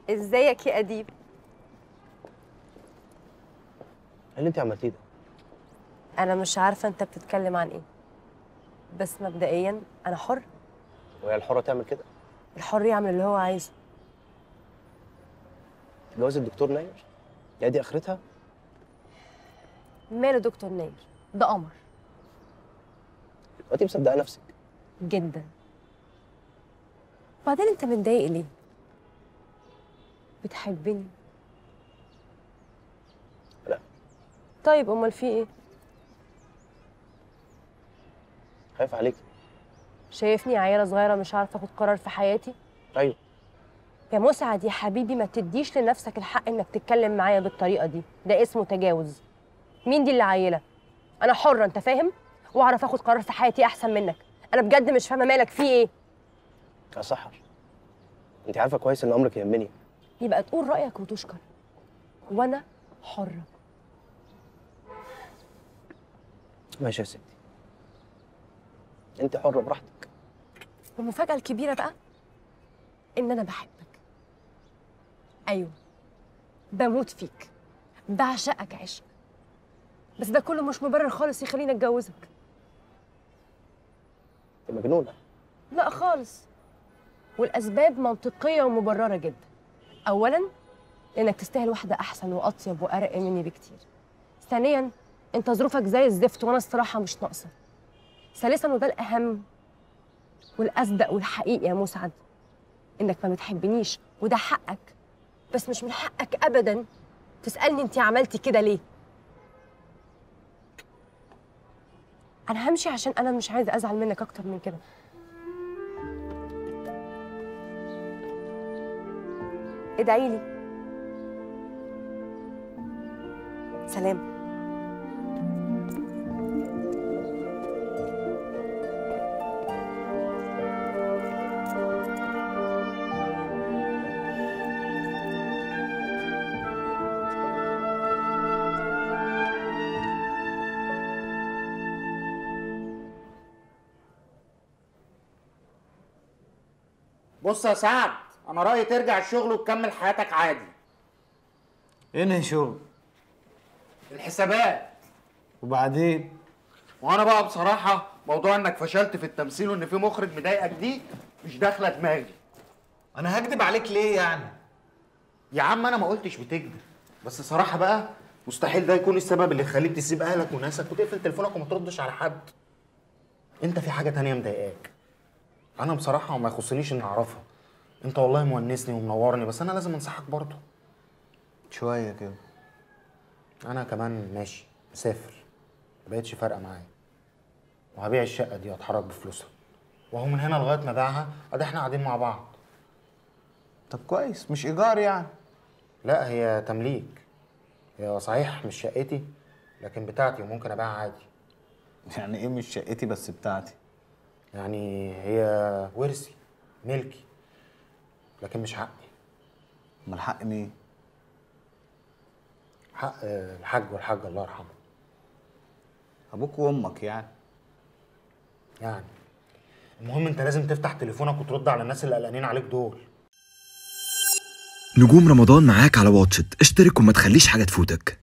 ازيك يا اديب ايه اللي انت عملتيه ده؟ انا مش عارفه انت بتتكلم عن ايه بس مبدئيا انا حر وهي الحرة تعمل كده؟ الحر يعمل اللي هو عايزه جواز الدكتور ناير؟ يا دي اخرتها؟ ماله دكتور ناير ده قمر وانت مصدقه نفسك جدا بعدين انت متضايق ليه بتحبني لا. طيب امال في ايه خايف عليك شايفني عيله صغيره مش عارفه اخد قرار في حياتي ايوه يا مسعد يا حبيبي ما تديش لنفسك الحق انك تتكلم معايا بالطريقه دي ده اسمه تجاوز مين دي اللي عيله انا حره انت فاهم واعرف اخد قرار في حياتي احسن منك انا بجد مش فاهمه مالك في ايه يا سحر انت عارفه كويس ان امرك يهمني يبقى تقول رايك وتشكر وانا حره ماشي يا ستي انت حره براحتك والمفاجاه الكبيره بقى ان انا بحبك ايوه بموت فيك بعشقك عشق بس ده كله مش مبرر خالص يخليني اتجوزك انت مجنونه لا خالص والاسباب منطقيه ومبرره جدا اولا لانك تستاهل واحده احسن واطيب وارق مني بكتير ثانيا انت ظروفك زي الزفت وانا الصراحه مش ناقصه ثالثا وده الاهم والاصدق والحقيقي يا مسعد انك ما بتحبنيش وده حقك بس مش من حقك ابدا تسالني انت عملتي كده ليه انا همشي عشان انا مش عايزه ازعل منك اكتر من كده ادعي لي سلام بص يا سعد انا رايي ترجع الشغل وتكمل حياتك عادي انهي شغل الحسابات وبعدين وانا بقى بصراحه موضوع انك فشلت في التمثيل وان في مخرج مضايقك دي مش داخله دماغي انا هكدب عليك ليه يعني يا عم انا ما قلتش بتكذب بس صراحه بقى مستحيل ده يكون السبب اللي يخليك تسيب اهلك وناسك وتقفل تليفونك وما تردش على حد انت في حاجه تانية مضايقاك انا بصراحه وما يخصنيش اني اعرفها انت والله مونسني ومنورني بس انا لازم انصحك برضه شويه كده انا كمان ماشي مسافر مبقتش فارقه معايا وهبيع الشقه دي واتحرك بفلوسها وهو من هنا لغايه ما ابيعها ادي احنا قاعدين مع بعض طب كويس مش ايجار يعني لا هي تمليك هي صحيح مش شقتي لكن بتاعتي وممكن ابيعها عادي يعني ايه مش شقتي بس بتاعتي يعني هي ورثي ملكي لكن مش حقي امال الحق مين حق الحاج والحاج الله يرحمه ابوك وامك يعني يعني المهم انت لازم تفتح تليفونك وترد على الناس اللي قلقانين عليك دول نجوم رمضان معاك على واتشت اشترك وما تخليش حاجة تفوتك